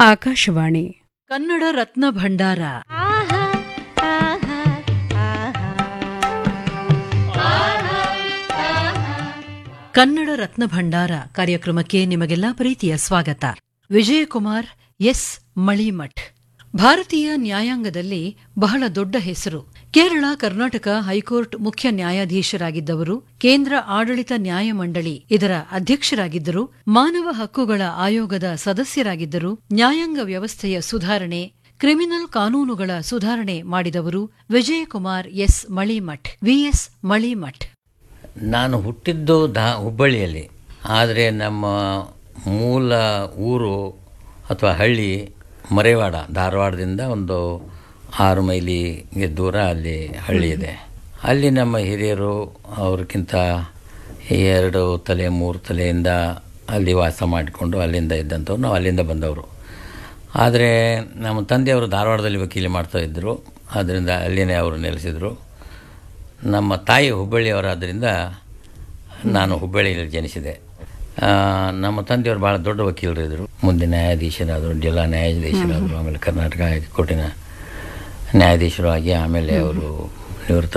ಆಕಾಶವಾಣಿ ಕನ್ನಡ ರತ್ನ ಭಂಡಾರ ಕನ್ನಡ ರತ್ನ ಭಂಡಾರ ಕಾರ್ಯಕ್ರಮಕ್ಕೆ ನಿಮಗೆಲ್ಲ ಪ್ರೀತಿಯ ಸ್ವಾಗತ ವಿಜಯಕುಮಾರ್ ಎಸ್ ಮಳಿಮಠ್ ಭಾರತೀಯ ನ್ಯಾಯಾಂಗದಲ್ಲಿ ಬಹಳ ದೊಡ್ಡ ಹೆಸರು ಕೇರಳ ಕರ್ನಾಟಕ ಹೈಕೋರ್ಟ್ ಮುಖ್ಯ ನ್ಯಾಯಾಧೀಶರಾಗಿದ್ದವರು ಕೇಂದ್ರ ಆಡಳಿತ ನ್ಯಾಯಮಂಡಳಿ ಇದರ ಅಧ್ಯಕ್ಷರಾಗಿದ್ದರು ಮಾನವ ಹಕ್ಕುಗಳ ಆಯೋಗದ ಸದಸ್ಯರಾಗಿದ್ದರು ನ್ಯಾಯಾಂಗ ವ್ಯವಸ್ಥೆಯ ಸುಧಾರಣೆ ಕ್ರಿಮಿನಲ್ ಕಾನೂನುಗಳ ಸುಧಾರಣೆ ಮಾಡಿದವರು ವಿಜಯಕುಮಾರ್ ಎಸ್ ಮಳಿಮಠ್ ವಿಎಸ್ ಮಳಿಮಠ್ ನಾನು ಹುಟ್ಟಿದ್ದು ದಾ ಹುಬ್ಬಳ್ಳಿಯಲ್ಲಿ ಆದರೆ ನಮ್ಮ ಮೂಲ ಊರು ಅಥವಾ ಹಳ್ಳಿ ಮರೇವಾಡ ಧಾರವಾಡದಿಂದ ಒಂದು ಆರು ಮೈಲಿಗೆ ದೂರ ಅಲ್ಲಿ ಹಳ್ಳಿ ಇದೆ ಅಲ್ಲಿ ನಮ್ಮ ಹಿರಿಯರು ಅವ್ರಿಗಿಂತ ಎರಡು ತಲೆ ಮೂರು ತಲೆಯಿಂದ ಅಲ್ಲಿ ವಾಸ ಮಾಡಿಕೊಂಡು ಅಲ್ಲಿಂದ ಇದ್ದಂಥವ್ರು ನಾವು ಅಲ್ಲಿಂದ ಬಂದವರು ಆದರೆ ನಮ್ಮ ತಂದೆಯವರು ಧಾರವಾಡದಲ್ಲಿ ವಕೀಲಿ ಮಾಡ್ತಾ ಇದ್ದರು ಆದ್ದರಿಂದ ಅಲ್ಲಿನೇ ಅವರು ನೆಲೆಸಿದರು ನಮ್ಮ ತಾಯಿ ಹುಬ್ಬಳ್ಳಿಯವರಾದ್ದರಿಂದ ನಾನು ಹುಬ್ಬಳ್ಳಿಯಲ್ಲಿ ಜನಿಸಿದೆ ಆ, ನಮ್ಮ ತಂದೆಯವರು ಭಾಳ ದೊಡ್ಡ ವಕೀಲರು ಇದ್ದರು ಮುಂದೆ ನ್ಯಾಯಾಧೀಶರಾದರು ಜಿಲ್ಲಾ ನ್ಯಾಯಾಧೀಶರಾದರು ಆಮೇಲೆ ಕರ್ನಾಟಕ ಹೈಕೋರ್ಟಿನ ನ್ಯಾಯಾಧೀಶರು ಆಗಿ ಆಮೇಲೆ ಅವರು ನಿವೃತ್ತ